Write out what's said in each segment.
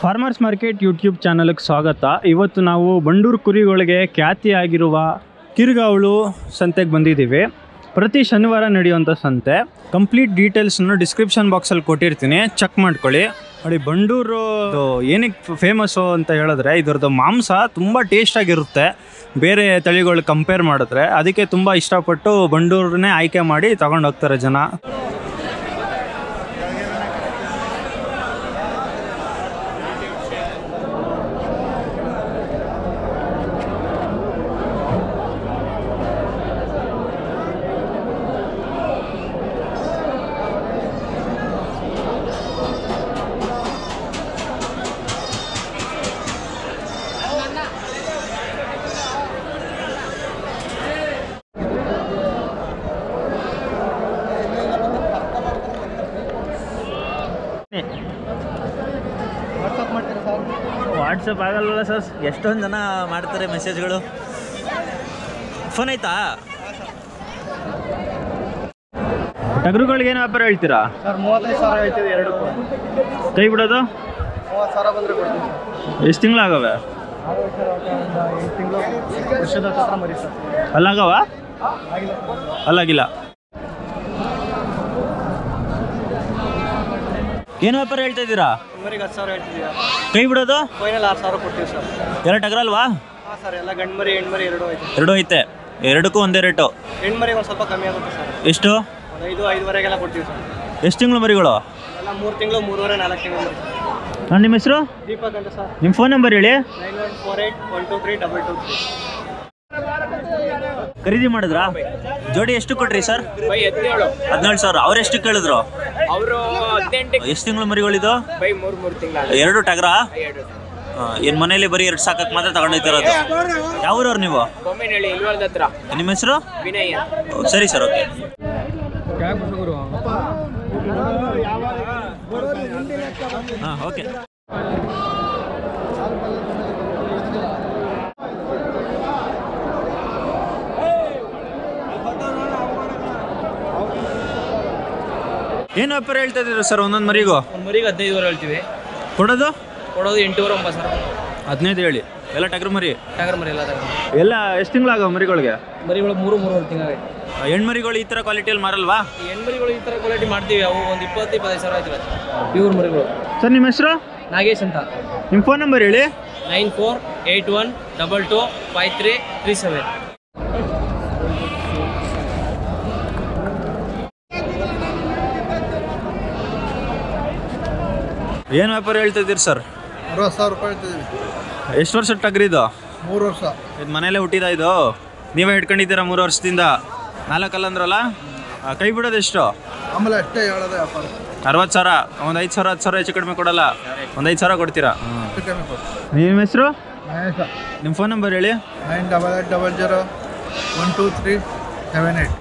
Farmers market YouTube ಚಾನಲ್ಗೆ ಸ್ವಾಗತ ಇವತ್ತು ನಾವು ಬಂಡೂರು ಕುರಿಗಳಿಗೆ ಖ್ಯಾತಿಯಾಗಿರುವ ಕಿರ್ಗಾವಳು ಸಂತೆಗೆ ಬಂದಿದ್ದೀವಿ ಪ್ರತಿ ಶನಿವಾರ ನಡೆಯುವಂಥ ಸಂತೆ ಕಂಪ್ಲೀಟ್ ಡೀಟೇಲ್ಸನ್ನು ಡಿಸ್ಕ್ರಿಪ್ಷನ್ ಬಾಕ್ಸಲ್ಲಿ ಕೊಟ್ಟಿರ್ತೀನಿ ಚೆಕ್ ಮಾಡ್ಕೊಳ್ಳಿ ನೋಡಿ ಬಂಡೂರು ಇದು ಏನಕ್ಕೆ ಫೇಮಸ್ಸು ಅಂತ ಹೇಳಿದ್ರೆ ಇದರದ್ದು ಮಾಂಸ ತುಂಬ ಟೇಸ್ಟಾಗಿರುತ್ತೆ ಬೇರೆ ತಳಿಗಳು ಕಂಪೇರ್ ಮಾಡಿದ್ರೆ ಅದಕ್ಕೆ ತುಂಬ ಇಷ್ಟಪಟ್ಟು ಬಂಡೂರನ್ನೇ ಆಯ್ಕೆ ಮಾಡಿ ತಗೊಂಡು ಹೋಗ್ತಾರೆ ಜನ ವಾಟ್ಸಪ್ ಆಗಲ್ಲ ಸರ್ ಎಷ್ಟೊಂದು ಜನ ಮಾಡ್ತಾರೆ ಮೆಸೇಜ್ಗಳು ಫೋನ್ ಆಯ್ತಾ ಟಗರುಗಳಿಗೆ ಏನು ವ್ಯಾಪಾರ ಹೇಳ್ತೀರಾ ಸರ್ ಮೂವತ್ತೈದು ಸಾವಿರ ಹೇಳ್ತೀವಿ ಎರಡಕ್ಕೂ ಕೈ ಬಿಡೋದು ಮೂವತ್ತು ಸಾವಿರ ಬಂದರೆ ಕೊಡ್ತೀವಿ ಸರ್ ಎಷ್ಟು ತಿಂಗಳಾಗವೆ ಆರು ವರ್ಷ ಒಂದು ಎಂಟು ತಿಂಗಳು ವರ್ಷದ ಹತ್ರ ಮರಿ ಸರ್ ಅಲ್ಲಾಗವ ಆಗಿಲ್ಲ ಅಲ್ಲಾಗಿಲ್ಲ ಏನು ವ್ಯಾಪಾರ ಹೇಳ್ತಾ ಇದ್ದೀರಾ ಮರಿಗೆ ಹತ್ತು ಸಾವಿರ ಹೇಳ್ತಿದ್ದೀವಿ ಕೈ ಬಿಡೋದು ಫೈನಲ್ ಆರು ಸಾವಿರ ಕೊಡ್ತೀವಿ ಸರ್ ಎರಡು ಟಗರಲ್ವಾ ಹಾಂ ಸರ್ ಎಲ್ಲ ಗಂಡು ಮರಿ ಹೆಣ್ಮರಿ ಎರಡೂ ಐತೆ ಎರಡು ಐತೆ ಎರಡಕ್ಕೂ ಒಂದೇ ರೇಟು ಹೆಣ್ಮರಿಗೆ ಒಂದು ಸ್ವಲ್ಪ ಕಮ್ಮಿ ಆಗುತ್ತೆ ಸರ್ ಎಷ್ಟು ಒಂದು ಐದು ಐದುವರೆಗೆಲ್ಲ ಕೊಡ್ತೀವಿ ಸರ್ ಎಷ್ಟು ತಿಂಗಳು ಮರಿಗಳು ಎಲ್ಲ ಮೂರು ತಿಂಗಳು ಮೂರುವರೆ ನಾಲ್ಕು ತಿಂಗಳು ಮರಿ ನಾನು ನಿಮ್ಮ ಹೆಸರು ದೀಪಕ್ ಅಂತ ಸರ್ ನಿಮ್ಮ ಫೋನ್ ನಂಬರ್ ಹೇಳಿ nine one four eight one two three double two three ಖರೀದಿ ಮಾಡಿದ್ರಾ ಜೋಡಿ ಎಷ್ಟು ಕೊಟ್ರಿ ಸರ್ ಬೈ ಹದಿನೇಳು ಹದಿನೇಳು ಸಾವಿರ ಅವ್ರು ಎಷ್ಟು ಕೇಳಿದ್ರು ಅವರು ಹದಿನೆಂಟು ಎಷ್ಟು ತಿಂಗಳು ಮರಿಗಳಿದು ಬೈ ಮೂರು ಮೂರು ತಿಂಗಳ ಎರಡು ಟಗರ ಎರಡು ಏನು ಮನೇಲಿ ಬರೀ ಎರಡು ಸಾಕಕ್ಕೆ ಮಾತ್ರ ತಗೊಂಡೋಗ್ತಿರೋದು ಯಾವ ಊರವ್ರು ನೀವು ಬೊಮ್ಮೆನಹಳ್ಳಿ ಇಲ್ವಾಲ್ದ ಹತ್ರ ನಿಮ್ಮ ಹೆಸರು ವಿನಯ್ ಅಂತ ಓ, ಸರಿ ಸರ್ ಓಕೆ ಹಾಂ ಓಕೆ ಏನು ವ್ಯಾಪಾರ ಹೇಳ್ತಾ ಇದ್ದೀರಾ ಸರ್ ಒಂದೊಂದು ಮರಿಗೂ ಒಂದು ಮರಿಗೆ ಹದಿನೈದುವರೆ ಹೇಳ್ತೀವಿ ಕೊಡೋದು ಕೊಡೋದು ಎಂಟೂವರೆ ಒಂಬತ್ತು ಸಾವಿರ ಹದಿನೈದು ಹೇಳಿ ಎಲ್ಲ ಟಗರು ಮರಿ ಟಗರ್ ಮರಿ ಎಲ್ಲ ಟಗರ್ ಎಲ್ಲ ಎಷ್ಟು ತಿಂಗಳಾಗ ಮರಿಗಳಿಗೆ ಮರಿಗಳು ಮೂರು ಮೂರುವರೆ ತಿಂಗಳು ಹೆಣ್ಮರಿಗಳು ಈ ಥರ ಕ್ವಾಲಿಟಿಯಲ್ಲಿ ಮಾರಲ್ವಾ ಈ ಹೆಣ್ಮರಿಗಳು ಈ ಥರ ಕ್ವಾಲಿಟಿ ಮಾಡ್ತೀವಿ ಅವು ಒಂದು ಇಪ್ಪತ್ತು ಇಪ್ಪತ್ತೈದು ಸಾವಿರ ಆಯ್ತು ಪ್ಯೂರ್ ಮರಿಗಳು ಸರ್ ನಿಮ್ಮ ಹೆಸರು ನಾಗೇಶ್ ಅಂತ ನಿಮ್ಮ ಫೋನ್ ನಂಬರ್ ಹೇಳಿ nine four eight one double two five three three seven ಏನು ವ್ಯಾಪಾರ ಹೇಳ್ತಾ ಇದ್ದೀರಿ ಸರ್ ಅರವತ್ತು ಸಾವಿರ ರೂಪಾಯಿ ಹೇಳ್ತಿದ್ದೀವಿ ಎಷ್ಟು ವರ್ಷದ ಟಗರಿ ಇದು ಮೂರು ವರ್ಷ ಇದು ಮನೇಲೆ ಹುಟ್ಟಿದ ಇದು ನೀವೇ ಹಿಡ್ಕೊಂಡಿದ್ದೀರಾ ಮೂರು ವರ್ಷದಿಂದ ನಾಲ್ಕಲ್ಲ ಅಂದ್ರಲ್ಲ ಆ, ಕೈ ಬಿಡೋದು ಎಷ್ಟು ಆಮೇಲೆ ಅಷ್ಟೇ ಹೇಳೋದು ವ್ಯಾಪಾರ ಅರವತ್ತು ಸಾವಿರ ಒಂದು ಐದು ಸಾವಿರ ಹತ್ತು ಸಾವಿರ ಹೆಚ್ಚು ಕಡಿಮೆ ಕೊಡಲ್ಲ ಒಂದು ಐದು ಸಾವಿರ ಕೊಡ್ತೀರಾ ಅಷ್ಟು ಕಮ್ಮಿ ಕೊಡು ನಿಮ್ಮ ಹೆಸರು ಮಹೇಶ ನಿಮ್ಮ ಫೋನ್ ನಂಬರ್ ಹೇಳಿ nine double eight double zero one two three seven eight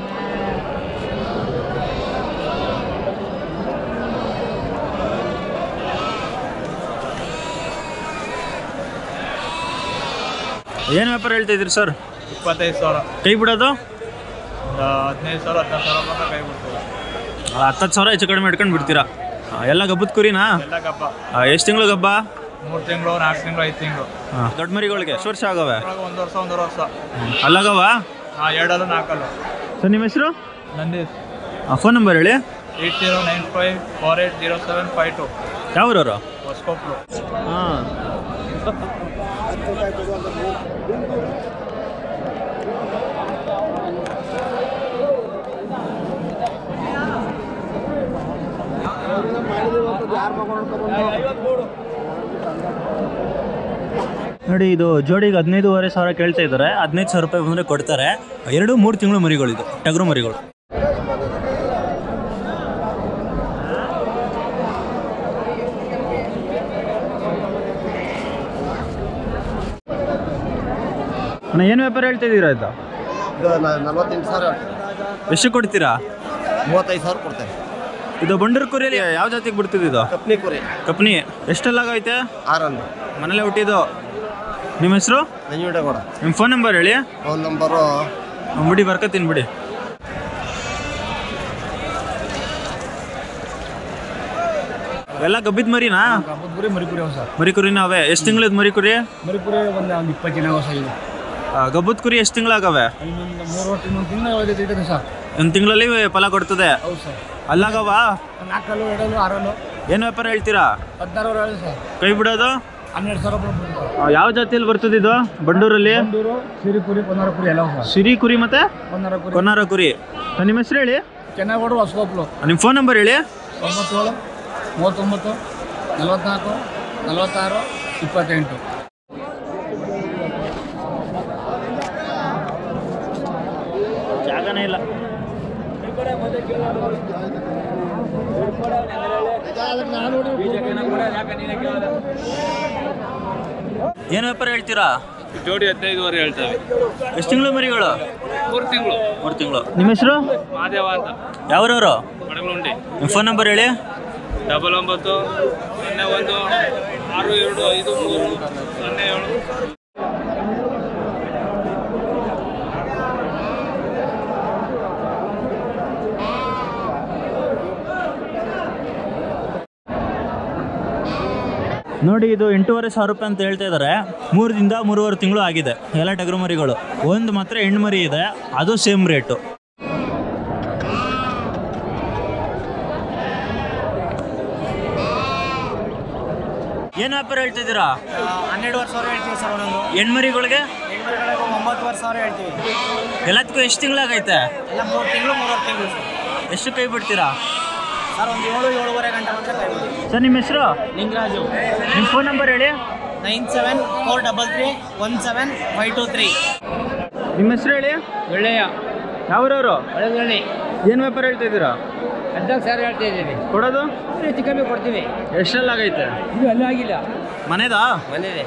ಏನು ವ್ಯಾಪಾರ ಹೇಳ್ತಾ ಇದ್ದೀರಿ ಸರ್ ಇಪ್ಪತ್ತೈದು ಸಾವಿರ ಕೈ ಬಿಡೋದು ಹದಿನೈದು ಸಾವಿರ ಹದಿನಾರು ಸಾವಿರ ಬಂದ್ರೆ ಕೈ ಬಿಡ್ತೀವಿ ಹತ್ತತ್ತು ಸಾವಿರ ಹೆಚ್ಚು ಕಡಿಮೆ ಹಿಡ್ಕೊಂಡು ಬಿಡ್ತೀರಾ ಆ, ಎಲ್ಲ ಗಬ್ಬದ ಕುರಿನಾ ಎಲ್ಲ ಗಬ್ಬ ಎಷ್ಟು ತಿಂಗಳು ಗಬ್ಬ ಮೂರು ತಿಂಗಳು ನಾಲ್ಕು ತಿಂಗಳು ಐದು ತಿಂಗಳು ಹಾಂ ದೊಡ್ಡ ಮರಿಗಳಿಗೆ ಎಷ್ಟು ವರ್ಷ ಆಗವೆ ಒಂದು ವರ್ಷ ಒಂದೂವರೆ ವರ್ಷ ಅಲ್ಲಾಗವ ಹಾಂ ಎರಡಲ್ಲೂ ನಾಲ್ಕಲ್ಲು ಸರ್ ನಿಮ್ಮ ಹೆಸರು ನಂದೀಶ್ ಫೋನ್ ನಂಬರ್ ಹೇಳಿ eight zero nine five four eight zero seven five two ಯಾವ್ರವರು ಹೊಸಕೊಪ್ಲು ಹಾಂ ನೋಡಿ ಇದು ಜೋಡಿಗೆ ಹದಿನೈದುವರೆ ಸಾವಿರ ಕೇಳ್ತಾ ಇದ್ದಾರೆ ಹದಿನೈದು ಸಾವಿರ ರೂಪಾಯಿ ಬಂದರೆ ಕೊಡ್ತಾರೆ ಎರಡು ಮೂರು ತಿಂಗಳು ಮರಿಗಳು ಇದು ಟಗರು ಮರಿಗಳು ಅಣ್ಣ ಏನು ವ್ಯಾಪಾರ ಹೇಳ್ತಾ ಇದ್ದೀರಾ ಇದು ಇದು ನಲ್ವತ್ತೆಂಟು ಸಾವಿರ ಎಷ್ಟು ಕೊಡ್ತೀರಾ ಮೂವತ್ತೈದು ಸಾವಿರ ಕೊಡ್ತೇನೆ ಇದು ಬಂಡೂರು ಕುರಿಯಲ್ಲಿ ಯಾವ ಜಾತಿಗೆ ಬಿಡ್ತಿದ್ದು ಇದು ಕಪ್ನಿ ಕುರಿ ಕಪ್ನಿ ಎಷ್ಟೆಲ್ಲಾಗೈತೆ ಆರನ್ನು ಮನೇಲೆ ಹುಟ್ಟಿದ್ದು ನಿಮ್ಮ ಹೆಸರು ನಂಜುಂಡೇಗೌಡ ನಿಮ್ಮ ಫೋನ್ ನಂಬರ್ ಹೇಳಿ ಫೋನ್ ನಂಬರು ಅವ್ನ್ ಬಿಡಿ ಬರ್ಕತ್ತೀನಿ ಬಿಡಿ ಎಲ್ಲ ಗಬ್ಬಿದ ಮರಿನಾ ಕಬ್ಬುರಿ ಮರಿಪುರಿ ಅವ ಸರ್ ಮರಿ ಕುರಿನ ಅವೇ ಎಷ್ಟು ತಿಂಗಳದ ಮರಿ ಕುರಿ ಮರಿಪುರಿ ಒಂದು ಒಂದು ಇಪ್ಪತ್ತು ಜನ ಹೊಸ ಇದೆ ಗಬ್ಬದ ಕುರಿ ಎಷ್ಟು ತಿಂಗಳಾಗವೆ ಇನ್ನೊಂದು ಮೂರು ವರ್ಷ ಇನ್ನೊಂದು ತಿಂಗಳು ಇದೆ ಸರ್ ಒಂದು ತಿಂಗಳಲ್ಲಿ ಫಲ ಕೊಡ್ತದೆ ಹೌದು ಸರ್ ಅಲ್ಲಾಗವ ನಾಲ್ಕಲ್ಲು ಎರಡಲ್ಲು ಆರಲ್ಲು ಏನು ವ್ಯಾಪಾರ ಹೇಳ್ತೀರಾ ಹದಿನಾರು ಹೇಳಿ ಸರ್ ಕೈ ಬಿಡೋದು ಹನ್ನೆರಡು ಸಾವಿರ ರೂಪಾಯಿ ಬೀಳ್ತಾವೆ. ಆ, ಯಾವ ಜಾತಿಯಲ್ಲಿ ಬರ್ತದೆ ಇದು ಬಂಡೂರಲ್ಲಿ ಬಂದೂರು ಸಿರಿಪುರಿ ಕೊನ್ನಾರ ಪುರಿ ಎಲ್ಲ ಸರ್ ಸಿರಿ ಕುರಿ ಮತ್ತೆ ಕೊನ್ನಾರ ಪುರಿ ಕೊನಾರ ಕುರಿ ಆ, ನಿಮ್ಮ ಹೆಸರು ಹೇಳಿ ಚೆನ್ನಾಗಿ ಹೊಡ್ರು ಹೊಸಗೋಪ್ಲು ನಿಮ್ಮ ಫೋನ್ ನಂಬರ್ ಹೇಳಿ ತೊಂಬತ್ತೇಳು ಮೂವತ್ತೊಂಬತ್ತು ನಲವತ್ನಾಲ್ಕು ನಲವತ್ತಾರು ಇಪ್ಪತ್ತೆಂಟು ಜಾಗನೇ ಇಲ್ಲ ಏನು ವ್ಯಾಪಾರ ಹೇಳ್ತೀರಾ ಜೋಡಿ ಹದಿನೈದುವರೆ ಹೇಳ್ತೇವೆ ಎಷ್ಟು ತಿಂಗಳು ಮರಿಗಳು ಮೂರು ತಿಂಗಳು ಮೂರು ತಿಂಗಳು ನಿಮ್ಮ ಹೆಸರು ಮಾದೇವ ಅಂತ ಯಾವ್ರವರು ಮಡಗಲುಂಡಿ ನಿಮ್ಮ ಫೋನ್ ನಂಬರ್ ಹೇಳಿ ಡಬಲ್ ಒಂಬತ್ತು ಸೊನ್ನೆ ಒಂದು ಆರು ಎರಡು ಐದು ಮೂರು ಸೊನ್ನೆ ಏಳು ನೋಡಿ ಇದು ಎಂಟೂವರೆ ಸಾವಿರ ರೂಪಾಯಿ ಅಂತ ಹೇಳ್ತಾ ಇದ್ದಾರೆ ಮೂರರಿಂದ ಮೂರುವರೆ ತಿಂಗಳು ಆಗಿದೆ ಎಲ್ಲ ಟಗರು ಮರಿಗಳು ಒಂದು ಮಾತ್ರ ಹೆಣ್ಣು ಮರಿ ಇದೆ ಅದು ಸೇಮ್ ರೇಟು ಏನು ವ್ಯಾಪಾರ ಹೇಳ್ತಿದ್ದೀರಾ ಹನ್ನೆರಡುವರೆ ಸಾವಿರ ಹೇಳ್ತೀವಿ ಸರ್ ಒಂದೊಂದು ಹೆಣ್ಮರಿಗಳಿಗೆ ಹೆಣ್ಮರಿಗಳಿಗೆ ಒಂಬತ್ತುವರೆ ಸಾವಿರ ಹೇಳ್ತೀವಿ ಎಲ್ಲದಕ್ಕೂ ಎಷ್ಟು ತಿಂಗಳಾಗೈತೆ ಎಲ್ಲ ಮೂರು ತಿಂಗಳು ಮೂರುವರೆ ತಿಂಗಳು ಸರ್ ಎಷ್ಟು ಕೈ ಬಿಡ್ತೀರಾ ಸರ್ ಒಂದು ಏಳು ಏಳುವರೆ ಗಂಟೆ ಬಂದರೆ ಕೈ ಸರ್ ನಿಮ್ಮ ಹೆಸರು ಲಿಂಗರಾಜು ನಿಮ್ಮ ಫೋನ್ ನಂಬರ್ ಹೇಳಿ nine seven four double three one seven five two three ನಿಮ್ಮ ಹೆಸರು ಹೇಳಿ ಒಳ್ಳೆಯ ಯಾವ್ರವರು ಒಳ್ಳೆಯ ಏನು ವ್ಯಾಪಾರ ಹೇಳ್ತಾ ಇದ್ದೀರಾ ಹದಿನಾಲ್ಕು ಸಾವಿರ ಹೇಳ್ತಾ ಇದ್ದೀವಿ ಕೊಡೋದು ಹೆಚ್ಚು ಕಮ್ಮಿ ಕೊಡ್ತೀವಿ ಎಷ್ಟೆಲ್ಲಾಗೈತೆ ಇದು ಅಲ್ಲೂ ಆಗಿಲ್ಲ ಮನೆದಾ ಮನೇಲಿ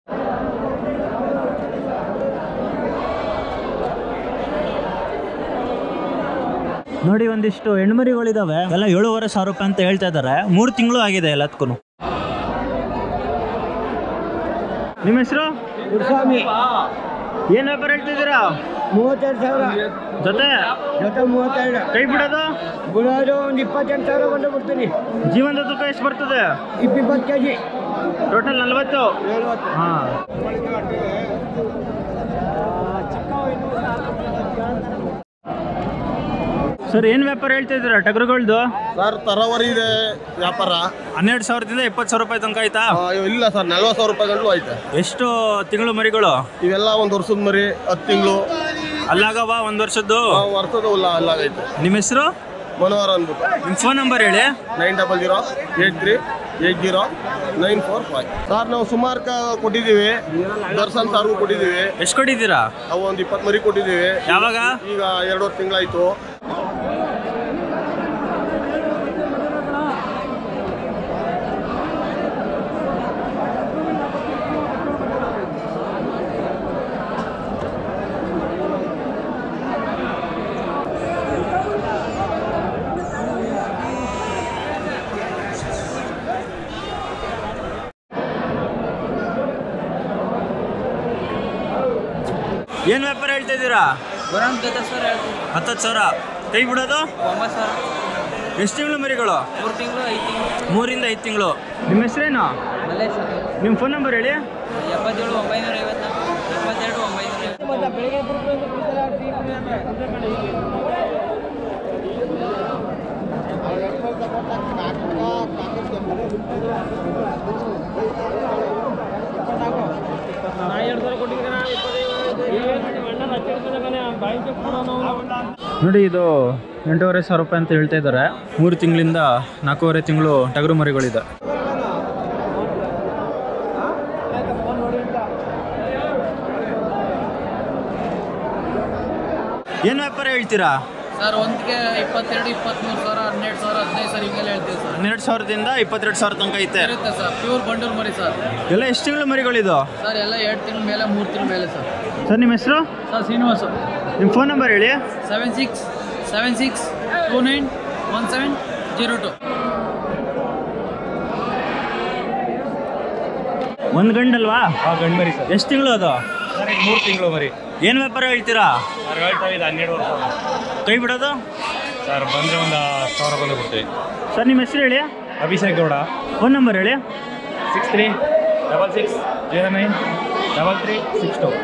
ನೋಡಿ ಒಂದಿಷ್ಟು ಹೆಣ್ಮರಿಗಳಿದಾವೆ ಎಲ್ಲ ಏಳುವರೆ ಸಾವಿರ ರೂಪಾಯಿ ಅಂತ ಹೇಳ್ತಾ ಇದ್ದಾರೆ ಮೂರು ತಿಂಗಳು ಆಗಿದೆ ಎಲ್ಲದಕ್ಕೂ ನಿಮ್ಮ ಹೆಸರು ಗುರುಸ್ವಾಮಿ ಏನು ವ್ಯಾಪಾರ ಹೇಳ್ತಿದ್ದೀರಾ ಮೂವತ್ತೆರಡು ಸಾವಿರ ಜೊತೆ ಜೊತೆ ಮೂವತ್ತೆರಡು ಕೈ ಬಿಡೋದು ಬಿಡೋದು ಒಂದು ಇಪ್ಪತ್ತೆಂಟು ಸಾವಿರ ಬಂದು ಬಿಡ್ತೀನಿ ಜೀವನದ ತೂಕ ಎಷ್ಟು ಬರ್ತದೆ ಇಪ್ಪಿಪ್ಪತ್ತು ಕೆ ಜಿ ಟೋಟಲ್ ನಲ್ವತ್ತು ಹಾಂ ಸರ್ ಏನು ವ್ಯಾಪಾರ ಹೇಳ್ತಾ ಇದ್ದೀರಾ ಟಗರುಗಳ್ದು ಸರ್ ತರಾವರಿ ಇದೆ ವ್ಯಾಪಾರ ಹನ್ನೆರಡು ಸಾವಿರದಿಂದ ಇಪ್ಪತ್ತು ಸಾವಿರ ರೂಪಾಯಿ ತನಕ ಆಯ್ತಾ ಆ, ಇಲ್ಲ ಸರ್ ನಲ್ವತ್ತು ಸಾವಿರ ರೂಪಾಯಿ ಗಂಟಲು ಐತೆ ಎಷ್ಟು ತಿಂಗಳು ಮರಿಗಳು ಇವೆಲ್ಲ ಒಂದು ವರ್ಷದ ಮರಿ ಹತ್ತು ತಿಂಗಳು ಅಲ್ಲಾಗವ ಒಂದು ವರ್ಷದ್ದು ವರ್ಷದ ಹುಲ್ಲ ಅಲ್ಲಾಗೈತೆ ನಿಮ್ಮ ಹೆಸರು ಮನೋಹರ್ ಅಂದ್ಬಿಟ್ಟು ನಿಮ್ಮ ಫೋನ್ ನಂಬರ್ ಹೇಳಿ nine double zero eight three eight zero nine four five sir ನಾವು ಸುಮಾರು ಕ ಕೊಟ್ಟಿದ್ದೀವಿ ದರ್ಶನ್ ಸಾರ್ಗೂ ಕೊಟ್ಟಿದ್ದೀವಿ ಎಷ್ಟು ಕೊಟ್ಟಿದ್ದೀರಾ ಅವು ಒಂದು ಇಪ್ಪತ್ತು ಮರಿ ಕೊಟ್ಟಿದ್ದೀವಿ ಯಾವಾಗ ಈಗ ಎರಡೂವರೆ ತಿಂಗಳಾಯ್ತು ಏನು ವ್ಯಾಪಾರ ಹೇಳ್ತಾ ಇದ್ದೀರಾ ಬರೋಂತ ಜೊತೆ ಸರ್ ಹೇಳ್ತೀವಿ ಹತ್ತತ್ತು ಸಾವಿರ ಕೈ ಬಿಡೋದು ಒಂಬತ್ತು ಸಾವಿರ ಎಷ್ಟು ತಿಂಗಳು ಮರಿಗಳು ಮೂರು ತಿಂಗಳು ಐದು ತಿಂಗಳು ಮೂರಿಂದ ಐದು ತಿಂಗಳು ನಿಮ್ಮ ಹೆಸರೇನು ಮಲ್ಲೇಶ್ ಸರ್ ನಿಮ್ಮ ಫೋನ್ ನಂಬರ್ ಹೇಳಿ ಎಪ್ಪತ್ತೇಳು ಒಂಬೈನೂರ ಐವತ್ನಾಲ್ಕು ಎಪ್ಪತ್ತೆರಡು ಒಂಬೈನೂರ ಐವತ್ತು ನೋಡಿ ಇದು ಎಂಟೂವರೆ ಸಾವಿರ ರೂಪಾಯಿ ಅಂತ ಹೇಳ್ತಾ ಇದ್ದಾರೆ ಮೂರು ತಿಂಗಳಿಂದ ನಾಲ್ಕೂವರೆ ತಿಂಗಳು ಟಗರು ಮರಿಗಳಿದೆ ಏನು ವ್ಯಾಪಾರ ಹೇಳ್ತೀರಾ ಸರ್ ಒಂದಿಗೆ ಇಪ್ಪತ್ತೆರಡು ಇಪ್ಪತ್ತ್ಮೂರು ಸಾವಿರ ಹನ್ನೆರಡು ಸಾವಿರ ಹದಿನೈದು ಸಾವಿರ ಹಿಂಗೆಲ್ಲ ಹೇಳ್ತೀವಿ ಸರ್ ಹನ್ನೆರಡು ಸಾವಿರದಿಂದ ಇಪ್ಪತ್ತೆರಡು ಸಾವಿರ ತನಕ ಐತೆ ಇರುತ್ತೆ ಸರ್ ಪ್ಯೂರ್ ಬಂಡೂರು ಮರಿ ಸರ್ ಎಲ್ಲ ಎಷ್ಟು ತಿಂಗಳು ಮರಿಗಳಿದು ಸರ್ ಎಲ್ಲ ಎರಡು ತಿಂಗಳ ಮೇಲೆ ಮೂರು ತಿಂಗಳ ಮೇಲೆ ಸರ್ ಸರ್ ನಿಮ್ಮ ಹೆಸರು ಸರ್ ಶ್ರೀನಿವಾಸ ನಿಮ್ಮ ಫೋನ್ ನಂಬರ್ ಹೇಳಿ seven six seven six two nine one seven zero two ಒಂದು ಗಂಡಲ್ವಾ ಗಂಡು ಮರಿ ಸರ್ ಎಷ್ಟು ತಿಂಗಳು ಅದು ಸರ್ ಈಗ ಮೂರು ತಿಂಗಳು ಮರಿ ಏನು ವ್ಯಾಪಾರ ಹೇಳ್ತೀರಾ ಸರ್ ಹೇಳ್ತಾ ಇದೆ ಹನ್ನೆರಡು ವರ್ಷ ಕೈ ಬಿಡೋದು ಸರ್ ಬಂದರೆ ಒಂದು ಹತ್ತು ಸಾವಿರ ಬಂದು ಕೊಡ್ತೀವಿ ಸರ್ ನಿಮ್ಮ ಹೆಸರು ಹೇಳಿ ಅಭಿಷೇಕ್ ಗೌಡ ಫೋನ್ ನಂಬರ್ ಹೇಳಿ six three double six zero nine double three six two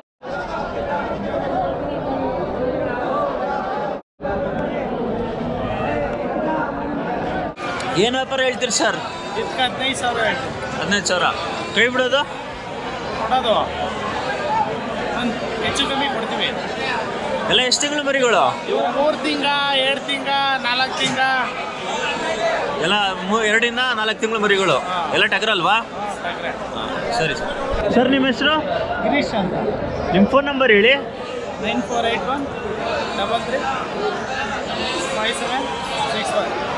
ಏನು ವ್ಯಾಪಾರ ಹೇಳ್ತೀರಿ ಸರ್ ಇದಕ್ಕೆ ಹದಿನೈದು ಸಾವಿರ ಹೇಳ್ತೀವಿ ಹದಿನೈದು ಸಾವಿರ ಕೈ ಬಿಡೋದು ಕೊಡೋದು ಒಂದು ಹೆಚ್ಚು ಕಮ್ಮಿ ಕೊಡ್ತೀವಿ ಎಲ್ಲ ಎಷ್ಟು ತಿಂಗಳು ಮರಿಗಳು ಇವು ಮೂರು ತಿಂಗ ಎರಡು ತಿಂಗ ನಾಲ್ಕು ತಿಂಗ ಎಲ್ಲ ಮೂ ಎರಡರಿಂದ ನಾಲ್ಕು ತಿಂಗಳು ಮರಿಗಳು ಎಲ್ಲ ಟಗರಲ್ವಾ ಸರಿ ಸರ್ ಸರ್ ನಿಮ್ಮ ಹೆಸರು ಗಿರೀಶ್ ಅಂತ ನಿಮ್ಮ ಫೋನ್ ನಂಬರ್ ಹೇಳಿ nine four eight one double three five seven six one